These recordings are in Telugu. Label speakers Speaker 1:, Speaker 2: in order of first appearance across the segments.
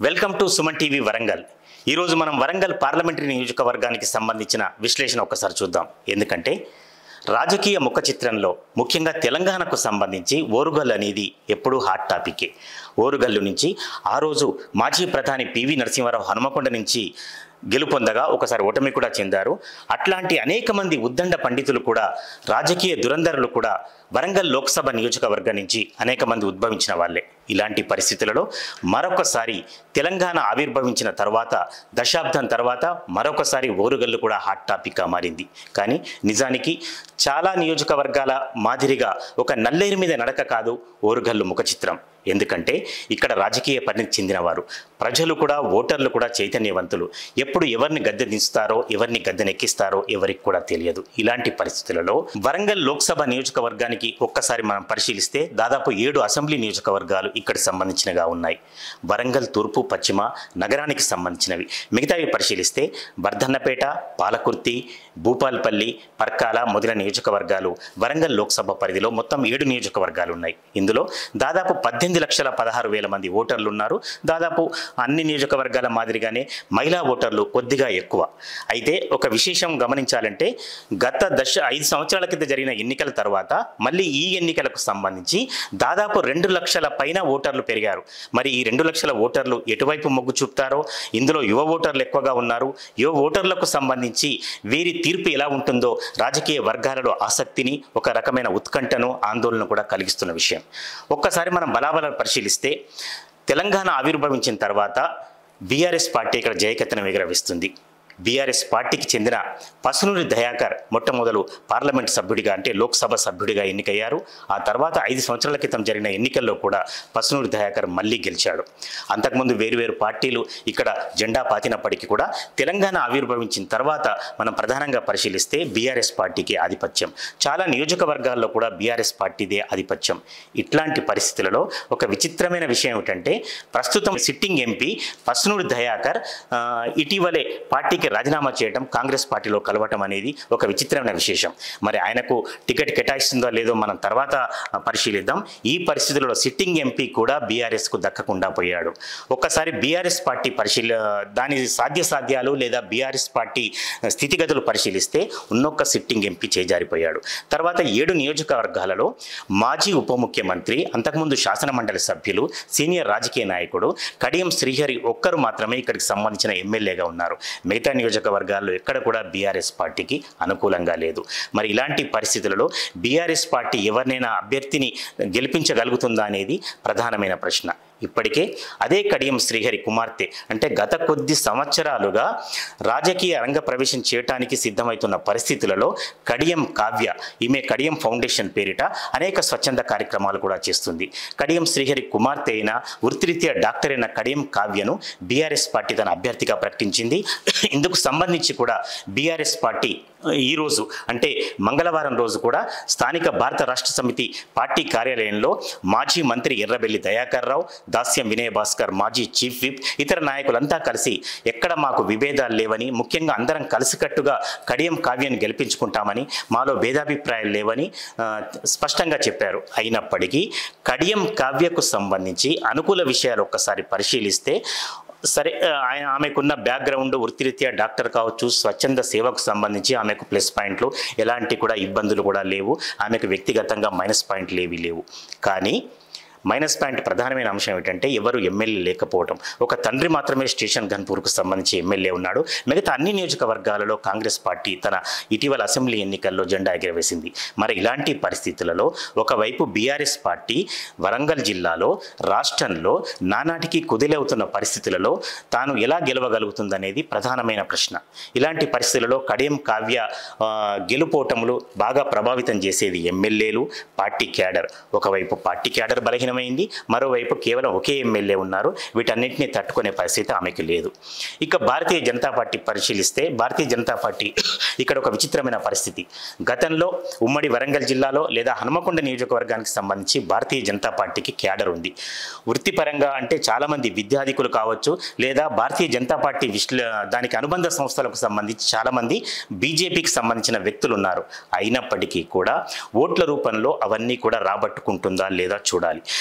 Speaker 1: welcome to Suman TV Warangal ఈరోజు మనం వరంగల్ పార్లమెంటరీ నియోజకవర్గానికి సంబంధించిన విశ్లేషణ ఒకసారి చూద్దాం ఎందుకంటే రాజకీయ ముఖ చిత్రంలో ముఖ్యంగా తెలంగాణకు సంబంధించి ఓరుగల్ అనేది ఎప్పుడూ హాట్ టాపికే ఓరుగల్లు నుంచి ఆ రోజు మాజీ ప్రధాని పివి నరసింహారావు హనుమకొండ నుంచి గెలుపొందగా ఒకసారి ఓటమి కూడా చెందారు అట్లాంటి అనేక మంది ఉద్దండ పండితులు కూడా రాజకీయ దురంధరులు కూడా వరంగల్ లోక్సభ నియోజకవర్గం నుంచి అనేక మంది ఉద్భవించిన వాళ్ళే ఇలాంటి పరిస్థితులలో మరొకసారి తెలంగాణ ఆవిర్భవించిన తర్వాత దశాబ్దం తర్వాత మరొకసారి ఓరుగల్లు కూడా హాట్ టాపిక్గా మారింది కానీ నిజానికి చాలా నియోజకవర్గాల మాదిరిగా ఒక నల్లేరు మీద నడక కాదు ఓరుగల్లు ముఖ చిత్రం ఎందుకంటే ఇక్కడ రాజకీయ పరిణితి చెందినవారు ప్రజలు కూడా ఓటర్లు కూడా చైతన్యవంతులు ఎప్పుడు ఎవరిని గద్దె దించుతారో ఎవరిని గద్దెనెక్కిస్తారో ఎవరికి కూడా తెలియదు ఇలాంటి పరిస్థితులలో వరంగల్ లోక్సభ నియోజకవర్గానికి ఒక్కసారి మనం పరిశీలిస్తే దాదాపు ఏడు అసెంబ్లీ నియోజకవర్గాలు ఇక్కడ సంబంధించినగా ఉన్నాయి వరంగల్ తూర్పు పశ్చిమ నగరానికి సంబంధించినవి మిగతావి పరిశీలిస్తే బర్ధన్నపేట పాలకుర్తి భూపాల్పల్లి పర్కాల మొదలైన నియోజకవర్గాలు వరంగల్ లోక్సభ పరిధిలో మొత్తం ఏడు నియోజకవర్గాలు ఉన్నాయి ఇందులో దాదాపు పద్దెనిమిది లక్షల పదహారు వేల మంది ఓటర్లు ఉన్నారు దాదాపు అన్ని నియోజకవర్గాల మాదిరిగానే మహిళా ఓటర్లు కొద్దిగా ఎక్కువ అయితే ఒక విశేషం గమనించాలంటే గత దశ ఐదు సంవత్సరాల కింద జరిగిన ఎన్నికల తర్వాత మళ్ళీ ఈ ఎన్నికలకు సంబంధించి దాదాపు రెండు లక్షల పైన ఓటర్లు పెరిగారు మరి ఈ రెండు లక్షల ఓటర్లు ఎటువైపు మొగ్గు చూపుతారో ఇందులో యువ ఓటర్లు ఎక్కువగా ఉన్నారు యువ ఓటర్లకు సంబంధించి వీరి తీర్పు ఎలా ఉంటుందో రాజకీయ వర్గాలలో ఆసక్తిని ఒక రకమైన ఉత్కంఠను ఆందోళన కూడా కలిగిస్తున్న విషయం ఒక్కసారి మనం బలాబలాలు పరిశీలిస్తే తెలంగాణ ఆవిర్భవించిన తర్వాత బీఆర్ఎస్ పార్టీ ఇక్కడ జయకెత్తనం ఎగురవేస్తుంది బీఆర్ఎస్ పార్టీకి చెందిన పసునూరి దయాకర్ మొట్టమొదలు పార్లమెంట్ సభ్యుడిగా అంటే లోక్సభ సభ్యుడిగా ఎన్నికయ్యారు ఆ తర్వాత ఐదు సంవత్సరాల క్రితం జరిగిన ఎన్నికల్లో కూడా పసునూరి దయాకర్ మళ్ళీ గెలిచాడు అంతకుముందు వేరువేరు పార్టీలు ఇక్కడ జెండా పాతినప్పటికీ కూడా తెలంగాణ ఆవిర్భవించిన తర్వాత మనం ప్రధానంగా పరిశీలిస్తే బీఆర్ఎస్ పార్టీకి ఆధిపత్యం చాలా నియోజకవర్గాల్లో కూడా బీఆర్ఎస్ పార్టీదే ఆధిపత్యం ఇట్లాంటి పరిస్థితులలో ఒక విచిత్రమైన విషయం ఏమిటంటే ప్రస్తుతం సిట్టింగ్ ఎంపీ పసునూరి దయాకర్ ఆ, ఇటీవలే పార్టీకి రాజీనామా చేయడం కాంగ్రెస్ పార్టీలో కలవటం అనేది ఒక విచిత్రమైన విశేషం మరి ఆయనకు టికెట్ కేటాయిస్తుందో లేదో మనం తర్వాత ఆ, పరిశీలిద్దాం ఈ పరిస్థితులలో సిట్టింగ్ ఎంపీ కూడా బీఆర్ఎస్కు దక్కకుండా పోయాడు ఒక్కసారి బీఆర్ఎస్ పార్టీ పరిశీల దాని సాధ్యసాధ్యాలు లేదా బీఆర్ఎస్ పార్టీ స్థితిగతులు పరిశీలిస్తే ఉన్నొక్క సిట్టింగ్ ఎంపీ చేజారిపోయాడు తర్వాత ఏడు నియోజకవర్గాలలో మాజీ ఉప ముఖ్యమంత్రి అంతకుముందు శాసన మండలి సభ్యులు సీనియర్ రాజకీయ నాయకుడు కడియం శ్రీహరి ఒక్కరు మాత్రమే ఇక్కడికి సంబంధించిన ఎమ్మెల్యేగా ఉన్నారు మిగతా నియోజకవర్గాల్లో ఎక్కడ కూడా బీఆర్ఎస్ పార్టీకి అనుకూలంగా లేదు మరి ఇలాంటి పరిస్థితులలో బీఆర్ఎస్ పార్టీ ఎవరినైనా అభ్యర్థిని గెలిపించగలుగుతుందా అనేది ప్రధానమైన ప్రశ్న ఇప్పటికే అదే కడియం శ్రీహరి కుమార్తె అంటే గత కొద్ది సంవత్సరాలుగా రాజకీయ రంగ ప్రవేశం చేయటానికి సిద్ధమవుతున్న పరిస్థితులలో కడియం కావ్య ఈమె కడియం ఫౌండేషన్ పేరిట అనేక స్వచ్ఛంద కార్యక్రమాలు కూడా చేస్తుంది కడియం శ్రీహరి కుమార్తె అయిన వృత్తిరీత్యా డాక్టర్ అయిన కడియం కావ్యను బీఆర్ఎస్ పార్టీ తన అభ్యర్థిగా ప్రకటించింది ఇందుకు సంబంధించి కూడా బీఆర్ఎస్ పార్టీ ఈరోజు అంటే మంగళవారం రోజు కూడా స్థానిక భారత రాష్ట్ర సమితి పార్టీ కార్యాలయంలో మాజీ మంత్రి ఎర్రబెల్లి దయాకర్ రావు దాస్యం వినయ్ భాస్కర్ మాజీ చీఫ్ విప్ ఇతర నాయకులంతా కలిసి ఎక్కడ మాకు విభేదాలు లేవని ముఖ్యంగా అందరం కలిసికట్టుగా కడియం కావ్యాన్ని గెలిపించుకుంటామని మాలో భేదాభిప్రాయాలు లేవని ఆ, స్పష్టంగా చెప్పారు అయినప్పటికీ కడియం కావ్యకు సంబంధించి అనుకూల విషయాలు ఒక్కసారి పరిశీలిస్తే సరే ఆ, ఆయన ఆమెకున్న బ్యాక్గ్రౌండ్ వృత్తిరీత్యా డాక్టర్ కావచ్చు స్వచ్ఛంద సేవకు సంబంధించి ఆమెకు ప్లస్ పాయింట్లు ఎలాంటి కూడా ఇబ్బందులు కూడా లేవు ఆమెకు వ్యక్తిగతంగా మైనస్ పాయింట్లు ఏవి లేవు కానీ మైనస్ పాయింట్ ప్రధానమైన అంశం ఏమిటంటే ఎవరు ఎమ్మెల్యే లేకపోవడం ఒక తండ్రి మాత్రమే స్టేషన్ గన్పూర్కు సంబంధించి ఎమ్మెల్యే ఉన్నాడు మిగతా అన్ని నియోజకవర్గాలలో కాంగ్రెస్ పార్టీ తన ఇటీవల అసెంబ్లీ ఎన్నికల్లో జెండా ఎగరవేసింది మరి ఇలాంటి పరిస్థితులలో ఒకవైపు బీఆర్ఎస్ పార్టీ వరంగల్ జిల్లాలో రాష్ట్రంలో నానాటికి కుదిలవుతున్న పరిస్థితులలో తాను ఎలా గెలవగలుగుతుందనేది ప్రధానమైన ప్రశ్న ఇలాంటి పరిస్థితులలో కడియం కావ్య ఆ, గెలుపోటములు బాగా ప్రభావితం చేసేది ఎమ్మెల్యేలు పార్టీ క్యాడర్ ఒకవైపు పార్టీ క్యాడర్ బలహీనమైంది మరోవైపు కేవలం ఒకే ఎమ్మెల్యే ఉన్నారు వీటన్నింటినీ తట్టుకునే పరిస్థితి ఆమెకు లేదు ఇక భారతీయ జనతా పార్టీ పరిశీలిస్తే భారతీయ జనతా పార్టీ ఇక్కడ ఒక విచిత్రమైన పరిస్థితి గతంలో ఉమ్మడి వరంగల్ జిల్లాలో లేదా హనుమకొండ నియోజకవర్గానికి సంబంధించి భారతీయ జనతా పార్టీకి క్యాడర్ ఉంది వృత్తిపరంగా అంటే చాలామంది విద్యాధికులు కావచ్చు లేదా భారతీయ జనతా పార్టీ విశ్ల దానికి అనుబంధ సంస్థలకు సంబంధించి చాలామంది బీజేపీకి సంబంధించిన వ్యక్తులు ఉన్నారు అయినప్పటికీ కూడా ఓట్ల రూపంలో అవన్నీ కూడా రాబట్టుకుంటుందా లేదా చూడాలి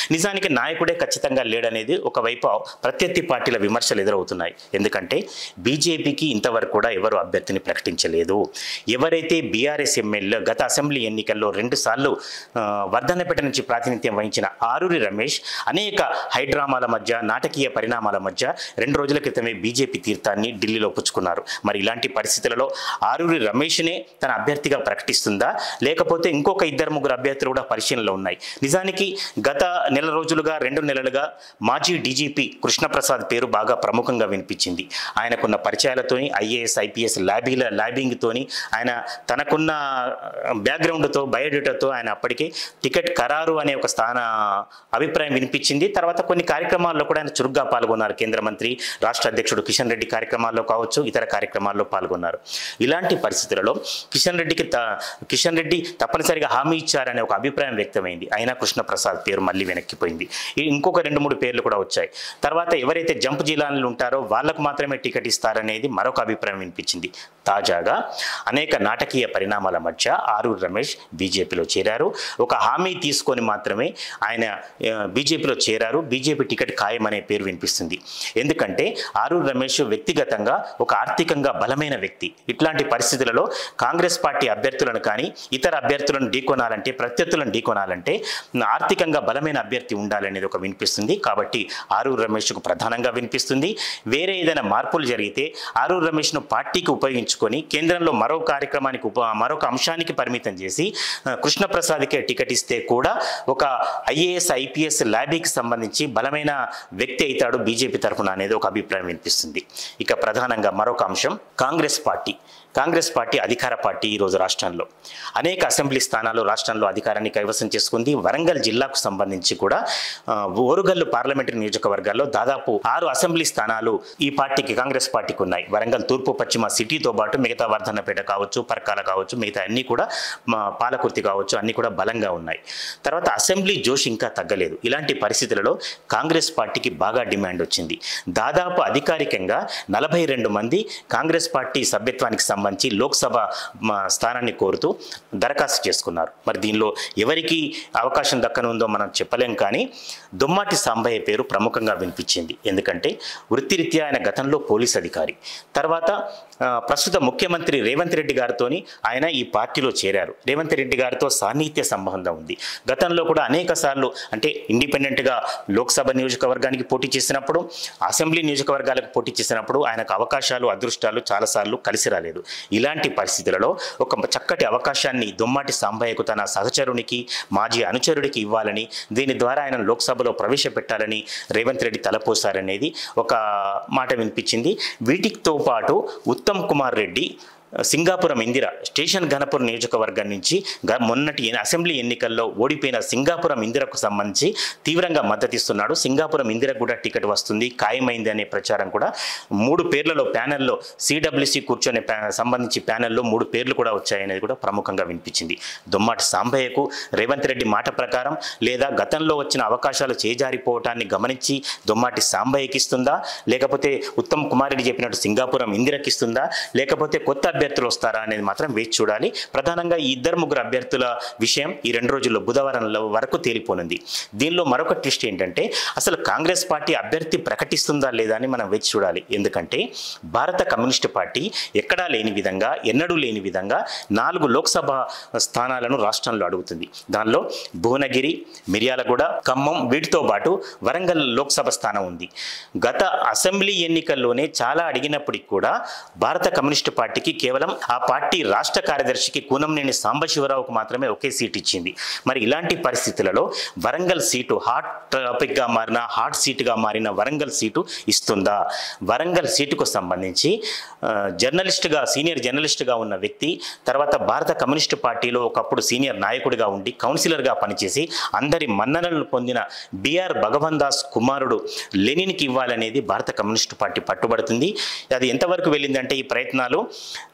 Speaker 1: నిజానికి నాయకుడే ఖచ్చితంగా లేడనేది ఒకవైపు ప్రత్యర్థి పార్టీల విమర్శలు ఎదురవుతున్నాయి ఎందుకంటే బీజేపీకి ఇంతవరకు కూడా ఎవరు అభ్యర్థిని ప్రకటించలేదు ఎవరైతే బీఆర్ఎస్ ఎమ్మెల్యే గత అసెంబ్లీ ఎన్నికల్లో రెండుసార్లు ఆ, వర్ధన్నపేట నుంచి ప్రాతినిధ్యం వహించిన ఆరూరి రమేష్ అనేక హైడ్రామాల మధ్య నాటకీయ పరిణామాల మధ్య రెండు రోజుల క్రితమే బీజేపీ తీర్థాన్ని ఢిల్లీలో పుచ్చుకున్నారు మరి ఇలాంటి పరిస్థితులలో ఆరూరి రమేష్నే తన అభ్యర్థిగా ప్రకటిస్తుందా లేకపోతే ఇంకొక ఇద్దరు ముగ్గురు అభ్యర్థులు కూడా పరిశీలనలో ఉన్నాయి నిజానికి గత నెల రోజులుగా రెండు నెలలుగా మాజీ డీజీపీ కృష్ణప్రసాద్ పేరు బాగా ప్రముఖంగా వినిపించింది ఆయనకున్న పరిచయాలతోని ఐఏఎస్ ఐపీఎస్ ల్యాబీల ల్యాబింగ్తోని ఆయన తనకున్న బ్యాక్గ్రౌండ్తో బయోడేటాతో ఆయన అప్పటికే టికెట్ ఖరారు అనే ఒక స్థాన అభిప్రాయం వినిపించింది తర్వాత కొన్ని కార్యక్రమాల్లో కూడా ఆయన చురుగ్గా పాల్గొన్నారు కేంద్ర మంత్రి రాష్ట్ర అధ్యక్షుడు కిషన్ రెడ్డి కార్యక్రమాల్లో కావచ్చు ఇతర కార్యక్రమాల్లో పాల్గొన్నారు ఇలాంటి పరిస్థితులలో కిషన్ రెడ్డికి త కిషన్ రెడ్డి తప్పనిసరిగా హామీ ఇచ్చారనే ఒక అభిప్రాయం వ్యక్తమైంది అయినా కృష్ణప్రసాద్ పేరు మళ్ళీ వెనక్కిపోయింది ఈ ఇంకొక రెండు మూడు పేర్లు కూడా వచ్చాయి తర్వాత ఎవరైతే జంప్ జిల్లాలు ఉంటారో వాళ్ళకు మాత్రమే టికెట్ ఇస్తారనేది మరొక అభిప్రాయం వినిపించింది తాజాగా అనేక నాటకీయ పరిణామాల మధ్య ఆరూరు రమేష్ బీజేపీలో చేరారు ఒక హామీ తీసుకొని మాత్రమే ఆయన ఆ, బీజేపీలో చేరారు బీజేపీ టికెట్ ఖాయమనే పేరు వినిపిస్తుంది ఎందుకంటే ఆరూరు రమేష్ వ్యక్తిగతంగా ఒక ఆర్థికంగా బలమైన వ్యక్తి ఇట్లాంటి పరిస్థితులలో కాంగ్రెస్ పార్టీ అభ్యర్థులను కానీ ఇతర అభ్యర్థులను ఢీకొనాలంటే ప్రత్యర్థులను ఢీకొనాలంటే ఆర్థికంగా బలమైన అభ్యర్థి ఉండాలనేది ఒక వినిపిస్తుంది కాబట్టి ఆరూరు రమేష్కు ప్రధానంగా వినిపిస్తుంది వేరే ఏదైనా మార్పులు జరిగితే ఆరూరు రమేష్ను పార్టీకి ఉపయోగించుకొని కేంద్రంలో మరో కార్యక్రమానికి ఉప మరొక అంశానికి పరిమితం చేసి ఆ, కృష్ణప్రసాద్కే టికెట్ ఇస్తే కూడా ఒక ఐఏఎస్ ఐపీఎస్ ల్యాబీకి సంబంధించి బలమైన వ్యక్తి అవుతాడు బీజేపీ తరఫున అనేది ఒక అభిప్రాయం వినిపిస్తుంది ఇక ప్రధానంగా మరొక అంశం కాంగ్రెస్ పార్టీ కాంగ్రెస్ పార్టీ అధికార పార్టీ ఈరోజు రాష్ట్రంలో అనేక అసెంబ్లీ స్థానాలు రాష్ట్రంలో అధికారాన్ని కైవసం చేసుకుంది వరంగల్ జిల్లాకు సంబంధించి కూడా ఆ, ఓరుగల్లు పార్లమెంటరీ నియోజకవర్గాల్లో దాదాపు ఆరు అసెంబ్లీ స్థానాలు ఈ పార్టీకి కాంగ్రెస్ పార్టీకి ఉన్నాయి వరంగల్ తూర్పు పశ్చిమ సిటీతో పాటు మిగతా వర్ధన్నపేట కావచ్చు పరకాల కావచ్చు మిగతా అన్నీ కూడా మా పాలకుర్తి కావచ్చు అన్నీ కూడా బలంగా ఉన్నాయి తర్వాత అసెంబ్లీ జోష్ ఇంకా తగ్గలేదు ఇలాంటి పరిస్థితులలో కాంగ్రెస్ పార్టీకి బాగా డిమాండ్ వచ్చింది దాదాపు అధికారికంగా నలభై రెండు మంది కాంగ్రెస్ పార్టీ సభ్యత్వానికి సంబంధించి లోక్సభ మ, స్థానాన్ని కోరుతూ దరఖాస్తు చేసుకున్నారు మరి దీనిలో ఎవరికి అవకాశం దక్కనుందో మనం చెప్పలేం కానీ దుమ్మాటి సాంబయ్య పేరు ప్రముఖంగా వినిపించింది ఎందుకంటే వృత్తిరీత్యా ఆయన గతంలో పోలీస్ అధికారి తర్వాత ఆ, ప్రస్తుత ముఖ్యమంత్రి రేవంత్ రెడ్డి గారితోని ఆయన ఈ పార్టీలో చేరారు రేవంత్ రెడ్డి గారితో సాన్నిహిత్య సంబంధం ఉంది గతంలో కూడా అనేక సార్లు అంటే ఇండిపెండెంట్గా లోక్సభ నియోజకవర్గానికి పోటీ చేసినప్పుడు అసెంబ్లీ నియోజకవర్గాలకు పోటీ చేసినప్పుడు ఆయనకు అవకాశాలు అదృష్టాలు చాలాసార్లు కలిసి రాలేదు ఇలాంటి పరిస్థితులలో ఒక చక్కటి అవకాశాన్ని దొమ్మాటి సాంబయ్యకు తన సహచరునికి మాజీ అనుచరుడికి ఇవ్వాలని దీని ద్వారా ఆయన లోక్సభలో ప్రవేశపెట్టాలని రేవంత్ రెడ్డి తలపోసారనేది ఒక మాట వినిపించింది వీటితో పాటు ఉత్తమ్ కుమార్ రెడ్డి సింగాపురం ఇందిర స్టేషన్ ఘనపూర్ నియోజకవర్గం నుంచి గ- మొన్నటి ఎన్ని- అసెంబ్లీ ఎన్నికల్లో ఓడిపోయిన సింగాపురం ఇందిరకు సంబంధించి తీవ్రంగా మద్దతిస్తున్నాడు సింగాపురం ఇందిరకు కూడా టికెట్ వస్తుంది ఖాయమైంది అనే ప్రచారం కూడా మూడు పేర్లలో ప్యానెల్లో సిడబ్ల్యూసి కూర్చొనే ప్యా సంబంధించి ప్యానెల్లో మూడు పేర్లు కూడా వచ్చాయనేది కూడా ప్రముఖంగా వినిపించింది దుమ్మాటి సాంబయ్యకు రేవంత్ రెడ్డి మాట ప్రకారం లేదా గతంలో వచ్చిన అవకాశాలు చేజారిపోవటాన్ని గమనించి దుమ్మాటి సాంబయ్యకి ఇస్తుందా లేకపోతే ఉత్తమ్ కుమార్ రెడ్డి చెప్పినట్టు సింగాపురం ఇందిరకి ఇస్తుందా లేకపోతే కొత్త అభ్యర్థులు వస్తారా అనేది మాత్రం వేచి చూడాలి ప్రధానంగా ఈ ఇద్దరు ముగ్గురు అభ్యర్థుల విషయం ఈ రెండు రోజుల్లో బుధవారంలో వరకు తేలిపోనుంది దీనిలో మరొక ట్విస్ట్ ఏంటంటే అసలు కాంగ్రెస్ పార్టీ అభ్యర్థి ప్రకటిస్తుందా లేదా అని మనం వేచి చూడాలి ఎందుకంటే భారత కమ్యూనిస్ట్ పార్టీ ఎక్కడా లేని విధంగా ఎన్నడూ లేని విధంగా నాలుగు లోక్సభ స్థానాలను రాష్ట్రంలో అడుగుతుంది దానిలో భువనగిరి మిర్యాలగూడ ఖమ్మం వీటితో పాటు వరంగల్ లోక్సభ స్థానం ఉంది గత అసెంబ్లీ ఎన్నికల్లోనే చాలా అడిగినప్పటికీ కూడా భారత కమ్యూనిస్ట్ పార్టీకి కేవలం ఆ పార్టీ రాష్ట్ర కార్యదర్శికి కూనంనేని సాంబశివరావుకు మాత్రమే ఒకే సీట్ ఇచ్చింది మరి ఇలాంటి పరిస్థితులలో వరంగల్ సీటు హాట్ టాపిక్గా మారిన హాట్ సీటుగా మారిన వరంగల్ సీటు ఇస్తుందా వరంగల్ సీటుకు సంబంధించి ఆ, జర్నలిస్టుగా సీనియర్ జర్నలిస్టుగా ఉన్న వ్యక్తి తర్వాత భారత కమ్యూనిస్ట్ పార్టీలో ఒకప్పుడు సీనియర్ నాయకుడిగా ఉండి కౌన్సిలర్గా పనిచేసి అందరి మన్ననలను పొందిన బిఆర్ భగవన్ దాస్ కుమారుడు లెనిన్కి ఇవ్వాలనేది భారత కమ్యూనిస్ట్ పార్టీ పట్టుబడుతుంది అది ఎంతవరకు వెళ్ళిందంటే ఈ ప్రయత్నాలు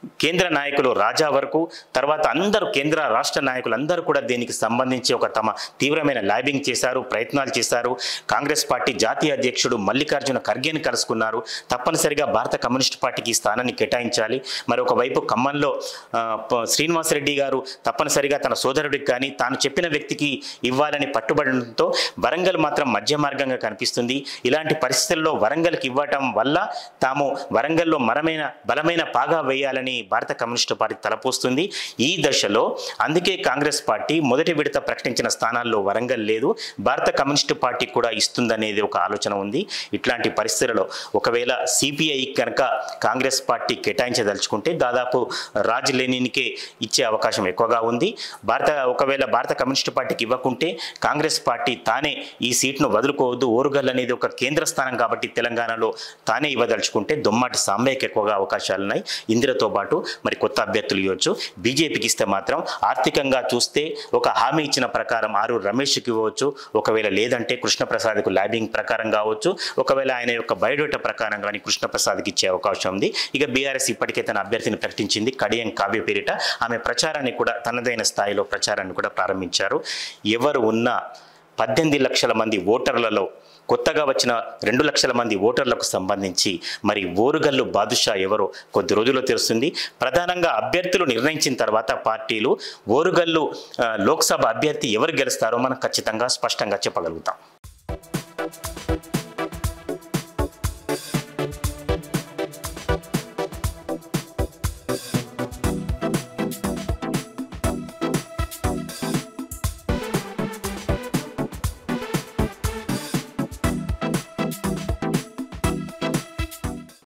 Speaker 1: కేంద్ర నాయకులు రాజా వరకు తర్వాత అందరూ కేంద్ర రాష్ట్ర నాయకులు అందరూ కూడా దీనికి సంబంధించి ఒక తమ తీవ్రమైన ల్యాబింగ్ చేశారు ప్రయత్నాలు చేశారు కాంగ్రెస్ పార్టీ జాతీయ అధ్యక్షుడు మల్లికార్జున ఖర్గేని కలుసుకున్నారు తప్పనిసరిగా భారత కమ్యూనిస్ట్ పార్టీకి ఈ స్థానాన్ని కేటాయించాలి మరి ఒకవైపు ఖమ్మంలో ఆ, ప- శ్రీనివాసరెడ్డి గారు తప్పనిసరిగా తన సోదరుడికి కానీ తాను చెప్పిన వ్యక్తికి ఇవ్వాలని పట్టుబడడంతో వరంగల్ మాత్రం మధ్య మార్గంగా కనిపిస్తుంది ఇలాంటి పరిస్థితుల్లో వరంగల్కి ఇవ్వటం వల్ల తాము వరంగల్లో మరమైన బలమైన పాగా వేయాలని భారత కమ్యూనిస్టు పార్టీ తలపోస్తుంది ఈ దశలో అందుకే కాంగ్రెస్ పార్టీ మొదటి విడత ప్రకటించిన స్థానాల్లో వరంగల్ లేదు భారత కమ్యూనిస్టు పార్టీ కూడా ఇస్తుందనేది ఒక ఆలోచన ఉంది ఇట్లాంటి పరిస్థితులలో ఒకవేళ సిపిఐ కనుక కాంగ్రెస్ పార్టీ కేటాయించదలుచుకుంటే దాదాపు రాజ్ లెనిన్కే ఇచ్చే అవకాశం ఎక్కువగా ఉంది భారత ఒకవేళ భారత కమ్యూనిస్టు పార్టీకి ఇవ్వకుంటే కాంగ్రెస్ పార్టీ తానే ఈ సీట్ను వదులుకోవద్దు ఓరుగల్ అనేది ఒక కేంద్ర స్థానం కాబట్టి తెలంగాణలో తానే ఇవ్వదలుచుకుంటే దొమ్మాటి సాంబయ్యకి ఎక్కువగా అవకాశాలు ఉన్నాయి ఇందిరతో పాటు మరి కొత్త అభ్యర్థులు ఇవ్వచ్చు బీజేపీకి ఇస్తే మాత్రం ఆర్థికంగా చూస్తే ఒక హామీ ఇచ్చిన ప్రకారం ఆరు రమేష్కి ఇవ్వచ్చు ఒకవేళ లేదంటే కృష్ణప్రసాద్కు ల్యాబింగ్ ప్రకారం కావచ్చు ఒకవేళ ఆయన యొక్క బయోడేటా ప్రకారం కానీ కృష్ణప్రసాద్కి ఇచ్చే అవకాశం ఉంది ఇక బీఆర్ఎస్ ఇప్పటికే తన అభ్యర్థిని ప్రకటించింది కడియం కావ్య పేరిట ఆమె ప్రచారాన్ని కూడా తనదైన స్థాయిలో ప్రచారాన్ని కూడా ప్రారంభించారు ఎవరు ఉన్నా పద్దెనిమిది లక్షల మంది ఓటర్లలో కొత్తగా వచ్చిన రెండు లక్షల మంది ఓటర్లకు సంబంధించి మరి ఓరుగల్లు బాదుషా ఎవరో కొద్ది రోజుల్లో తెలుస్తుంది ప్రధానంగా అభ్యర్థులు నిర్ణయించిన తర్వాత పార్టీలు ఓరుగల్లు ఆ, లోక్సభ అభ్యర్థి ఎవరు గెలుస్తారో మనం ఖచ్చితంగా స్పష్టంగా చెప్పగలుగుతాం